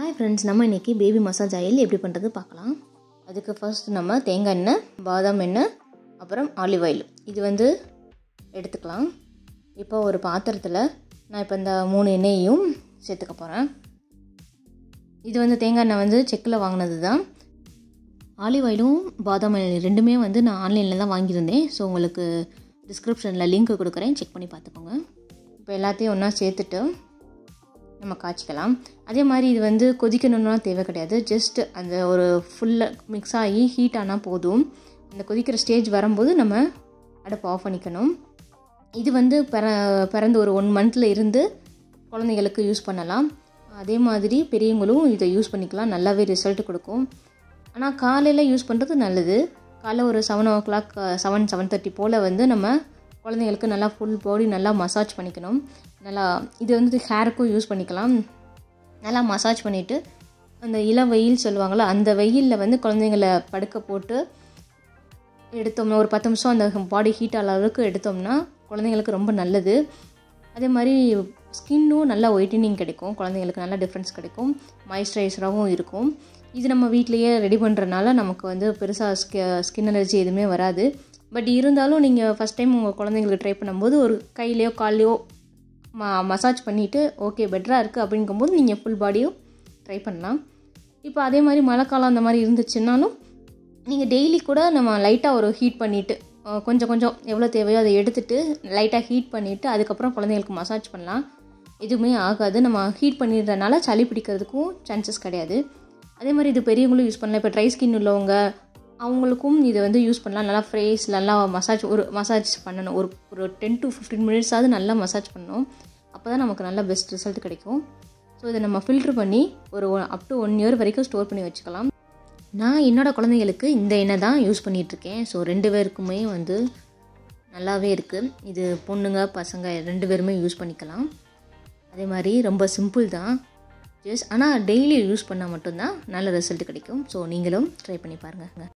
hi friends நம்ம இன்றைக்கி baby massage oil எப்படி பண்ணுறது பார்க்கலாம் அதுக்கு ஃபர்ஸ்ட் நம்ம தேங்காய் எண்ணெய் பாதாம் எண்ணெய் அப்புறம் ஆலிவ் ஆயில் இது வந்து எடுத்துக்கலாம் இப்போ ஒரு பாத்திரத்தில் நான் இப்போ இந்த மூணு எண்ணெயையும் சேர்த்துக்க போகிறேன் இது வந்து தேங்காய் எண்ணெய் வந்து செக்கில் வாங்கினது தான் ஆலிவ் ஆயிலும் பாதாம் ஆயில் ரெண்டுமே வந்து நான் ஆன்லைனில் தான் வாங்கியிருந்தேன் ஸோ உங்களுக்கு டிஸ்கிரிப்ஷனில் லிங்க் கொடுக்குறேன் செக் பண்ணி பார்த்துக்கோங்க இப்போ எல்லாத்தையும் ஒன்றா சேர்த்துட்டு நம்ம காய்ச்சிக்கலாம் அதே மாதிரி இது வந்து கொதிக்கணும்னா தேவை கிடையாது ஜஸ்ட் அந்த ஒரு ஃபுல்லாக மிக்ஸ் ஆகி ஹீட் ஆனால் போதும் அந்த கொதிக்கிற ஸ்டேஜ் வரும்போது நம்ம அடுப்பு ஆஃப் பண்ணிக்கணும் இது வந்து பிற பிறந்து ஒரு ஒன் மந்தில் இருந்து குழந்தைங்களுக்கு யூஸ் பண்ணலாம் அதே மாதிரி பெரியவங்களும் இதை யூஸ் பண்ணிக்கலாம் நல்லாவே ரிசல்ட் கொடுக்கும் ஆனால் காலையில் யூஸ் பண்ணுறது நல்லது காலைல ஒரு seven o'clock seven seven thirty போல் வந்து நம்ம குழந்தைங்களுக்கு நல்லா ஃபுல் பாடி நல்லா மசாஜ் பண்ணிக்கணும் நல்லா இது வந்து ஹேருக்கும் யூஸ் பண்ணிக்கலாம் நல்லா மசாஜ் பண்ணிவிட்டு அந்த இளம் வெயில் சொல்லுவாங்களோ அந்த வெயிலில் வந்து குழந்தைங்கள படுக்க போட்டு எடுத்தோம்னா ஒரு பத்து நிமிஷம் அந்த பாடி ஹீட் அளவுக்கு எடுத்தோம்னா குழந்தைங்களுக்கு ரொம்ப நல்லது அதே மாதிரி ஸ்கின்னும் நல்லா ஒயிட்டனிங் கிடைக்கும் குழந்தைங்களுக்கு நல்லா டிஃப்ரென்ஸ் கிடைக்கும் மாய்ஸ்சரைசராகவும் இருக்கும் இது நம்ம வீட்லேயே ரெடி பண்ணுறனால நமக்கு வந்து பெருசாக ஸ்கி ஸ்கின் அலர்ஜி எதுவுமே வராது பட் இருந்தாலும் நீங்கள் ஃபஸ்ட் டைம் உங்கள் குழந்தைங்களுக்கு ட்ரை பண்ணும்போது ஒரு கையிலையோ கால்லையோ ம மசாஜ் பண்ணிவிட்டு ஓகே பெட்டராக இருக்குது அப்படிங்கும்போது நீங்கள் ஃபுல் பாடியும் ட்ரை பண்ணலாம் இப்போ அதே மாதிரி மழை காலம் அந்த மாதிரி இருந்துச்சுன்னாலும் நீங்கள் டெய்லி கூட நம்ம லைட்டாக ஒரு ஹீட் பண்ணிவிட்டு கொஞ்சம் கொஞ்சம் எவ்வளோ தேவையோ அதை எடுத்துகிட்டு லைட்டாக ஹீட் பண்ணிவிட்டு அதுக்கப்புறம் குழந்தைங்களுக்கு மசாஜ் பண்ணலாம் எதுவுமே ஆகாது நம்ம ஹீட் பண்ணிடுறதுனால சளி பிடிக்கிறதுக்கும் சான்சஸ் கிடையாது அதே மாதிரி இது பெரியவங்களும் யூஸ் பண்ணலாம் இப்போ ட்ரை ஸ்கின் உள்ளவங்க அவங்களுக்கும் இதை வந்து யூஸ் பண்ணலாம் நல்லா ஃப்ரேஸ் நல்லா மசாஜ் ஒரு மசாஜ் பண்ணணும் ஒரு ஒரு டென் டு ஃபிஃப்டீன் மினிட்ஸாவது நல்லா மசாஜ் பண்ணணும் அப்போ தான் நமக்கு நல்ல பெஸ்ட் ரிசல்ட் கிடைக்கும் ஸோ இதை நம்ம ஃபில்ட்ரு பண்ணி ஒரு அப் டு ஒன் இயர் வரைக்கும் ஸ்டோர் பண்ணி வச்சுக்கலாம் நான் என்னோடய குழந்தைங்களுக்கு இந்த எண்ணெய் தான் யூஸ் பண்ணிகிட்ருக்கேன் ஸோ ரெண்டு பேருக்குமே வந்து நல்லாவே இருக்குது இது பொண்ணுங்க பசங்க ரெண்டு பேருமே யூஸ் பண்ணிக்கலாம் அதே மாதிரி ரொம்ப சிம்பிள் தான் ஜஸ்ட் ஆனால் டெய்லி யூஸ் பண்ணால் மட்டும்தான் நல்ல ரிசல்ட் கிடைக்கும் ஸோ நீங்களும் ட்ரை பண்ணி பாருங்கள்